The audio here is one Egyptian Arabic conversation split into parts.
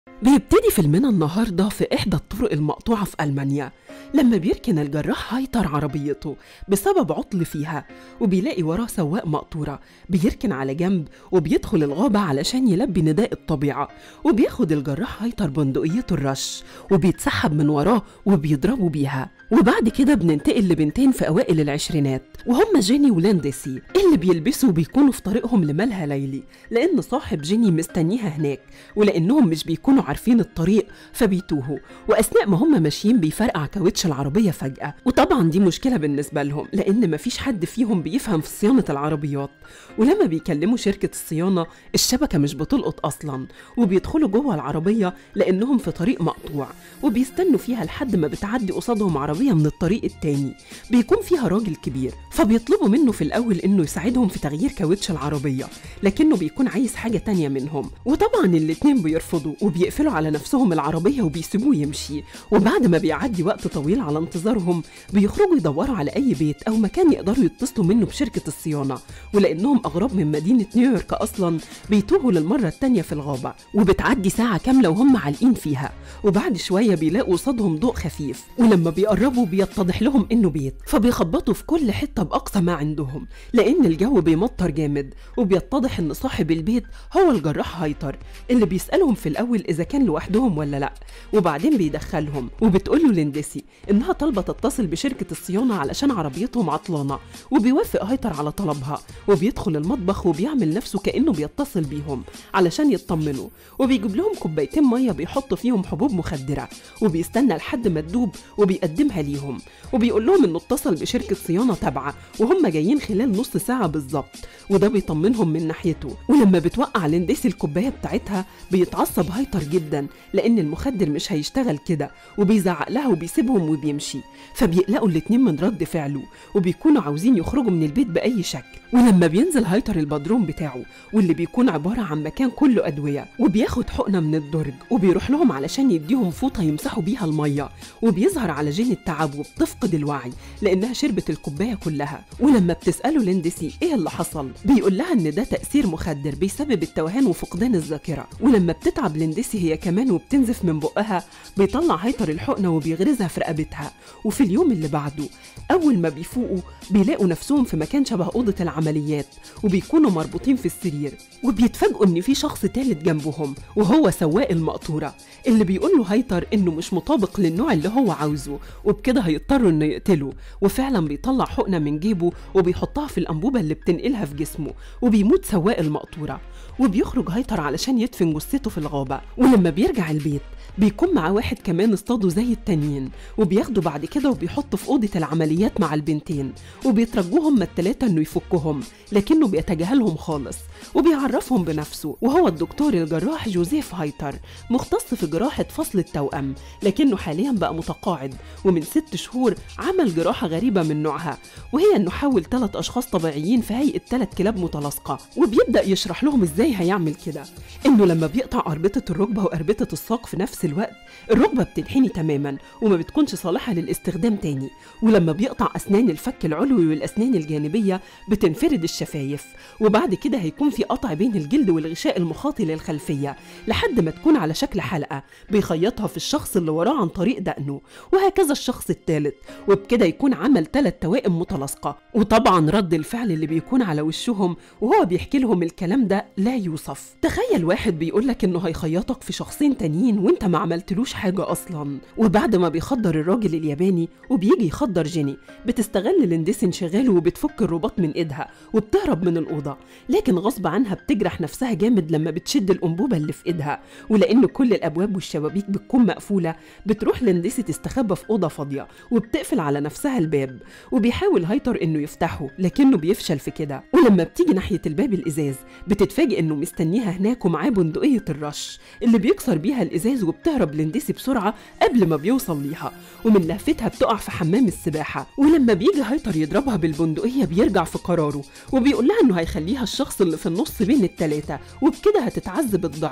بيبتدي فيلمنا النهاردة في إحدى الطرق المقطوعة في ألمانيا لما بيركن الجراح هايتر عربيته بسبب عطل فيها وبيلاقي وراه سواق مقطورة بيركن على جنب وبيدخل الغابة علشان يلبي نداء الطبيعة وبياخد الجراح هايتر بندقيته الرش وبيتسحب من وراه وبيضربوا بيها وبعد كده بننتقل لبنتين في أوائل العشرينات وهم جيني ولاندسي اللي بيلبسوا بيكونوا في طريقهم لمالها ليلي لأن صاحب جيني مستنيها هناك ولأنهم مش بيكونوا عارفين الطريق فبيتوهوا وأثناء ما هم ماشيين بيفرقع كاوتش العربية فجأة وطبعا دي مشكلة بالنسبة لهم لأن مفيش حد فيهم بيفهم في صيانة العربيات ولما بيكلموا شركة الصيانة الشبكة مش بتلقط أصلا وبيدخلوا جوه العربية لأنهم في طريق مقطوع وبيستنوا فيها لحد ما بتعدي قصادهم عربية من الطريق التاني بيكون فيها راجل كبير فبيطلبوا منه في الأول إنه يساعدهم في تغيير كاوتش العربية لكنه بيكون عايز حاجة تانية منهم وطبعا الاتنين بيرفضوا وبيقفلوا على نفسهم العربية وبيسيبوه يمشي وبعد ما بيعدي وقت طويل على انتظارهم بيخرجوا يدوروا على أي بيت أو مكان يقدروا يتصلوا منه بشركة الصيانة ولأنهم أغراب من مدينة نيويورك أصلا بيتوهوا للمرة التانية في الغابة وبتعدي ساعة كاملة وهم عالقين فيها وبعد شوية بيلاقوا قصادهم ضوء خفيف ولما بيقربوا بيتضح لهم إنه بيت فبيخبطوا في كل حتة بأقصى ما عندهم لأن الجو بيمطر جامد وبيتضح إن صاحب البيت هو الجراح هايتر اللي بيسألهم في الأول إذا كان لوحدهم ولا لأ وبعدين بيدخلهم وبتقول له لندسي إنها طالبة تتصل بشركة الصيانة علشان عربيتهم عطلانة وبيوافق هايتر على طلبها وبيدخل المطبخ وبيعمل نفسه كأنه بيتصل بيهم علشان يطمنوا وبيجيب لهم كوبايتين مية بيحط فيهم حبوب مخدرة وبيستنى لحد ما تدوب وبيقدمها ليهم وبيقول لهم انه اتصل بشركة صيانة تابعة وهم جايين خلال نص ساعة بالظبط وده بيطمنهم من ناحيته ولما بتوقع لندسي الكوباية بتاعتها بيتعصب هايتر جدا لأن المخدر مش هيشتغل كده وبيزعق لها وبيسيبهم وبيمشي فبيقلقوا الاتنين من رد فعله وبيكونوا عاوزين يخرجوا من البيت بأي شكل ولما بينزل هايتر البدروم بتاعه واللي بيكون عبارة عن مكان كله أدوية وبياخد حقنة من الدرج وبيروح لهم علشان يديهم فوطة يمسحوا بيها المية وبيظهر على جين التعب وبتفقد الوعي لأنها شربت الكوباية كلها ولما بتسأله لندسي إيه اللي حصل بيقول لها إن ده تأثير مخدر بيسبب التوهان وفقدان الذاكرة ولما بتتعب لندسي هي كمان وبتنزف من بقها بيطلع هايتر الحقنة وبيغرزها في رقبتها وفي اليوم اللي بعده أول ما بيفوقوا بيلاقوا نفسهم في مكان شبه أوضة العمليات وبيكونوا مربوطين في السرير وبيتفاجئوا إن في شخص تالت جنبهم وهو سواق المقطورة اللي بيقول له هايتر إنه مش مطابق للنوع اللي هو عاوزه وبكده هيضطروا إنه يقتله وفعلا بيطلع حقنة من جيبه وبيحطها في الأنبوبة اللي بتنقلها في جسمه وبيموت سواق المقطورة وبيخرج هايتر علشان يدفن جثته في الغابة ولما بيرجع البيت بيكون معاه واحد كمان اصطادوا زي التانيين وبياخدوا بعد كده وبيحطوا في أوضة العمليات مع البنتين وبيترجوهم هما التلاتة إنه يفكهم لكنه بيتجاهلهم خالص وبيعرفهم بنفسه وهو الدكتور الجراح جوزيف هايتر مختص في جراحة فصل التوأم لكنه حاليا بقى متقاعد ومن ست شهور عمل جراحة غريبة من نوعها وهي إنه حول ثلاث أشخاص طبيعيين في هيئة ثلاث كلاب متلاصقة وبيبدأ يشرح لهم إزاي هيعمل كده إنه لما بيقطع أربطة الركبة وأربطة الساق في نفس الوقت الركبة بتنحني تماما وما بتكونش صالحة للاستخدام تاني ولما بيقطع أسنان الفك العلوي والأسنان الجانبية بتنفرد الشفايف وبعد كده هيكون في قطع بين الجلد والغشاء المخاطي للخلفية لحد ما تكون على شكل حلقة بيخيطها في الشخص اللي وراه عن طريق دقنه وهكذا الشخص الثالث وبكده يكون عمل ثلاث توائم متلاصقة وطبعا رد الفعل اللي بيكون على وشهم وهو بيحكي لهم الكلام ده لا يوصف تخيل واحد بيقول لك انه هيخيطك في شخصين تانيين وانت ما عملتلوش حاجة اصلا وبعد ما بيخدر الراجل الياباني وبيجي يخدر جيني بتستغل لندسي انشغاله وبتفك الرباط من ايدها وبتهرب من الأوضة لكن غصب عنها بتجرح نفسها جامد لما بتشد الأنبوبة اللي في إيدها ولأن كل الأبواب والشبابيك بتكون مقفولة بتروح لندسي تستخبى في أوضة فاضية وبتقفل على نفسها الباب وبيحاول هايتر إنه يفتحه لكنه بيفشل في كده ولما بتيجي ناحية الباب الإزاز بتتفاجئ إنه مستنيها هناك ومعاه بندقية الرش اللي بيكسر بيها الإزاز وبتهرب لندسي بسرعة قبل ما بيوصل ليها ومن لهفتها بتقع في حمام السباحة ولما بيجي هايتر يضربها بالبندقية بيرجع في قراره وبيقول لها إنه هيخليها الشخص اللي في النص بين التلاتة وبكده هتتعذب الضعف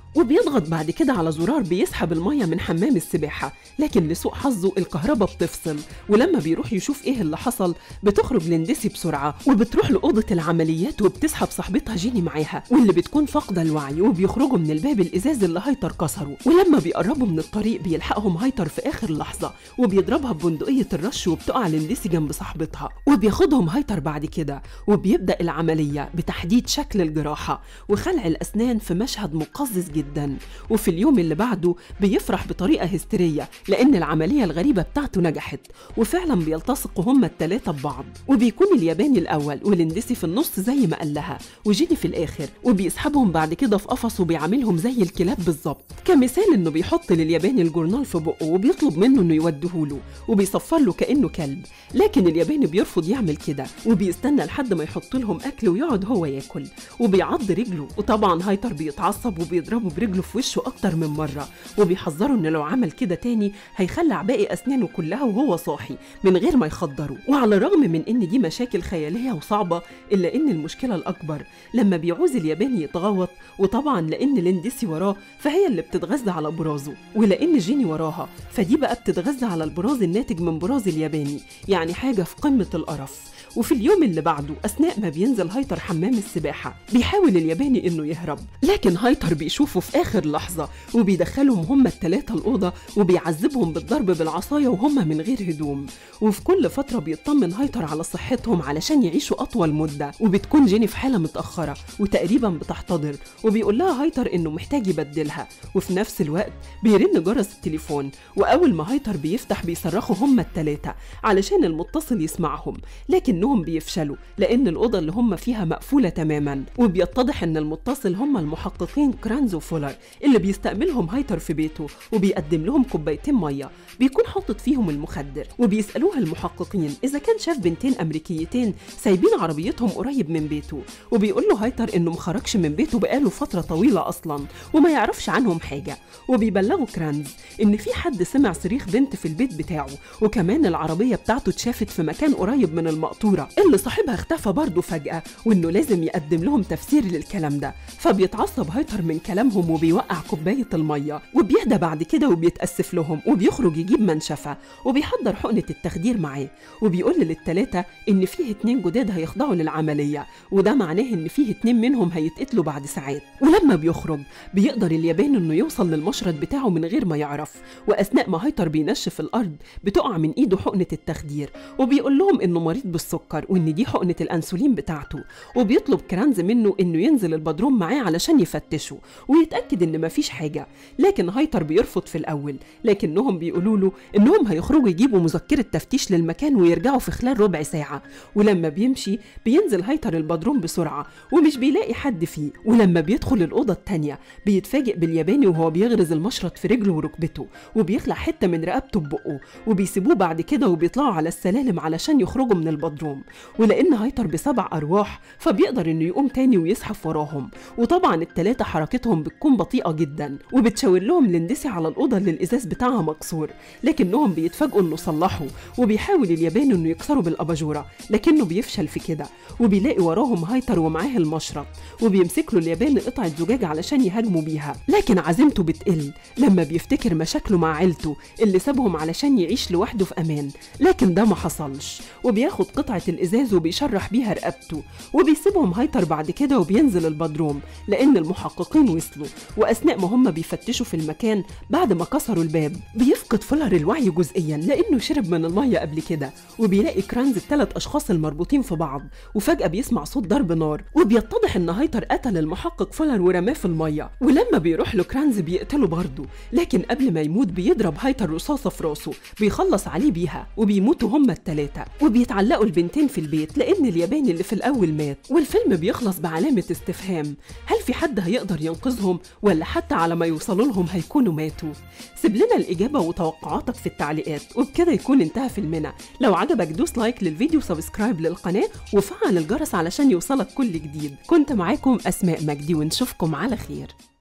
وبيضغط بعد كده على زرار بيسحب المية من حمام السباحة لكن لسوء حظه الكهرباء بتفصل ولما بيروح يشوف ايه اللي حصل بتخرج لندسي بسرعة وبتروح لأوضة العمليات وبتسحب صاحبتها جيني معاها واللي بتكون فاقدة الوعي وبيخرجوا من الباب الإزاز اللي هايتر كسره ولما بيقربوا من الطريق بيلحقهم هايتر في آخر لحظة وبيضربها ببندقية الرش وبتقع لندسي جنب صاحبتها وبياخدهم هايتر بعد كده وبيبدأ العملية بتحديد شكل الجراحة وخلع الأسنان في مشهد مقزز جدا وفي اليوم اللي بعده بيفرح بطريقة هستيرية لأن العملية الغريبة بتاعته نجحت وفعلا بيلتصقوا هما التلاتة ببعض وبيكون الياباني الأول ولندسي في النص زي ما قال لها وجيني في الآخر وبيسحبهم بعد كده في قفص وبيعاملهم زي الكلاب بالظبط كمثال إنه بيحط للياباني الجورنال في بقه وبيطلب منه إنه يوديهوله وبيصفر له كأنه كلب لكن الياباني بيرفض يعمل كده وبيستنى لحد ما يحط لهم أكل ويقعد هو ياكل وبيعض رجله وطبعا هايتر بيتعصب وبيضربه برجله في وشه أكتر من مرة وبيحذره إن لو عمل كده تاني هيخلع باقي أسنانه كلها وهو صاحي من غير ما يخدره وعلى الرغم من إن دي مشاكل خيالية وصعبة إلا إن المشكلة الأكبر لما بيعوز الياباني يتغوط وطبعا لأن ليندسي وراه فهي اللي بتتغذى على برازه ولأن جيني وراها فدي بقى بتتغذى على البراز الناتج من براز الياباني يعني حاجة في قمة القرف وفي اليوم اللي بعده أثناء ما بينزل هايتر حمام السباحة بيحاول الياباني إنه يهرب لكن هايتر بيشوفه في آخر لحظة وبيدخلهم هما التلاتة الأوضة وبيعذبهم بالضرب بالعصاية وهما من غير هدوم وفي كل فترة بيطمن هايتر على صحتهم علشان يعيشوا أطول مدة وبتكون جيني في حالة متأخرة وتقريبا بتحتضر وبيقول لها هايتر إنه محتاج يبدلها وفي نفس الوقت بيرن جرس التليفون وأول ما هايتر بيفتح بيصرخوا هما التلاتة علشان المتصل يسمعهم لكنهم بيفشلوا لأن الأوضة اللي هم فيها مقفولة تماما وبيتضح إن المتصل هم المحققين كرانز وفولر اللي بيستقبلهم هايتر في بيته وبيقدم لهم كوبايتين مية بيكون حاطط فيهم المخدر وبيسألوها المحققين إذا كان شاف بنتين أمريكيتين سايبين عربيتهم قريب من بيته وبيقول له هايتر إنه مخرجش من بيته بقاله فترة طويلة أصلا وما يعرفش عنهم حاجة وبيبلغوا كرانز إن في حد سمع صريخ بنت في البيت بتاعه وكمان العربية بتاعته اتشافت في مكان قريب من المقطورة اللي صاحبها اختفى برضه فجأة وإنه لازم يقدم لهم تفسير للكلام ده فبيتعصب هايتر من كلامهم وبيوقع كوباية المية وبيهدى بعد كده وبيتأسف لهم وبيخرج يجيب منشفة وبيحضر حقنة التخدير معاه وبيقول للتلاتة إن فيه اتنين جداد هيخضعوا للعملية وده معناه إن فيه اتنين منهم هيتقتلوا بعد ساعات ولما بيخرج بيقدر الياباني إنه يوصل للمشرط بتاعه من غير ما يعرف وأثناء ما هايتر بينشف الأرض بتقع من إيده حقنة التخدير وبيقول لهم إنه مريض بالسكر وإن دي حقنة الأنسولين بتاعته وبيطلب كرانز منه إنه ينزل البدروم معاه علشان يفتشه ويتأكد إن مفيش حاجة لكن هايتر بيرفض في الأول لكنهم بيقولوا له إنهم هيخرجوا يجيبوا مذكرة تفتيش للمكان ويرجعوا في خلال ربع ساعة ولما بيمشي بينزل هايتر البدروم بسرعة ومش بيلاقي حد فيه ولما بيدخل الأوضة التانية بيتفاجئ بالياباني وهو بيغرز المشرط في رجله وركبته وبيخلع حتة من رقبته ببقه وبيسيبوه بعد كده وبيطلعوا على السلالم علشان يخرجوا من البدروم ولأن هايتر بسبع أرواح فبيقدر إنه يقوم تاني ويزحف وراهم وطبعا التلاتة حركتهم بتكون بطيئة جدا وبتشاور لهم لندسي على الأوضة اللي الإزاز بتاعها مكسور لكنهم بيتفاجئوا إنه صلحوا وبيحاول الياباني إنه يكسره بالأباجورة لكنه بيفشل في كده وبيلاقي وراهم هايتر ومعاه المشرط وبيمسك له الياباني قطعة زجاج علشان يهاجموا بيها لكن عزيمته بتقل لما بيفتكر مشاكله مع عيلته اللي سابهم علشان يعيش لوحده في أمان لكن ده ما حصلش وبياخد قطعة الإزاز وبيشرح بيها رقبته وبيسيبهم هايتر بعد كده وبينزل البدروم لأن المحققين وصلوا وأثناء ما هم بيفتشوا في المكان بعد ما كسروا الباب بيفقد فولر الوعي جزئيا لأنه شرب من المية قبل كده وبيلاقي كرانز الثلاث أشخاص المربوطين في بعض وفجأة بيسمع صوت ضرب نار وبيتضح إن هايتر قتل المحقق فولر ورماه في المية ولما بيروح له كرانز بيقتله برضه لكن قبل ما يموت بيضرب هايتر رصاصة في راسه بيخلص عليه بيها وبيموتوا هما التلاتة وبيتعلقوا البنتين في البيت لأن الياباني اللي في الأول مات والفيلم بيخلص بعلامة استفهام هل في حد هيقدر ينقذهم ولا حتى على ما يوصلوا لهم هيكونوا ماتوا سيب لنا الإجابة وتوقعاتك في التعليقات وبكده يكون انتهى فيلمنا لو عجبك دوس لايك للفيديو سبسكرايب للقناة وفعل الجرس علشان يوصلك كل جديد كنت معاكم أسماء مجدي ونشوفكم على خير